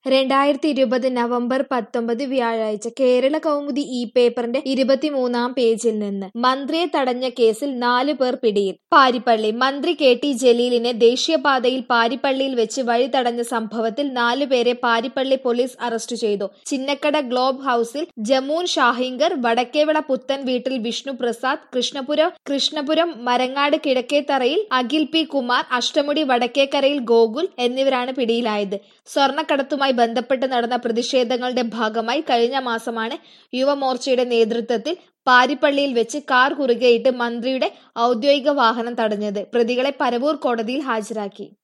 രണ്ടായിരത്തി ഇരുപത് നവംബർ പത്തൊമ്പത് വ്യാഴാഴ്ച കേരള കൗമുദി ഈ പേപ്പറിന്റെ ഇരുപത്തിമൂന്നാം പേജിൽ നിന്ന് മന്ത്രിയെ തടഞ്ഞ കേസിൽ നാലു പേർ പിടിയിൽ പാരിപ്പള്ളി മന്ത്രി കെ ടി ജലീലിനെ ദേശീയപാതയിൽ പാരിപ്പള്ളിയിൽ വെച്ച് വഴി തടഞ്ഞ സംഭവത്തിൽ നാലുപേരെ പാരിപ്പള്ളി പോലീസ് അറസ്റ്റ് ചെയ്തു ചിന്നക്കട ഗ്ലോബ് ഹൌസിൽ ജമൂൻ ഷാഹിങ്കർ വടക്കേവിള പുത്തൻ വീട്ടിൽ വിഷ്ണു പ്രസാദ് കൃഷ്ണപുരം കൃഷ്ണപുരം മരങ്ങാട് കിഴക്കേത്തറയിൽ അഖിൽ പി കുമാർ അഷ്ടമുടി വടക്കേക്കരയിൽ ഗോകുൽ എന്നിവരാണ് പിടിയിലായത് സ്വർണ്ണക്കടത്തുമായി ബന്ധപ്പെട്ട് നടന്ന പ്രതിഷേധങ്ങളുടെ ഭാഗമായി കഴിഞ്ഞ മാസമാണ് യുവമോർച്ചയുടെ നേതൃത്വത്തിൽ പാരിപ്പള്ളിയിൽ വെച്ച് കാർ കുറുകെയിട്ട് മന്ത്രിയുടെ ഔദ്യോഗിക വാഹനം തടഞ്ഞത് പ്രതികളെ പരവൂർ കോടതിയിൽ ഹാജരാക്കി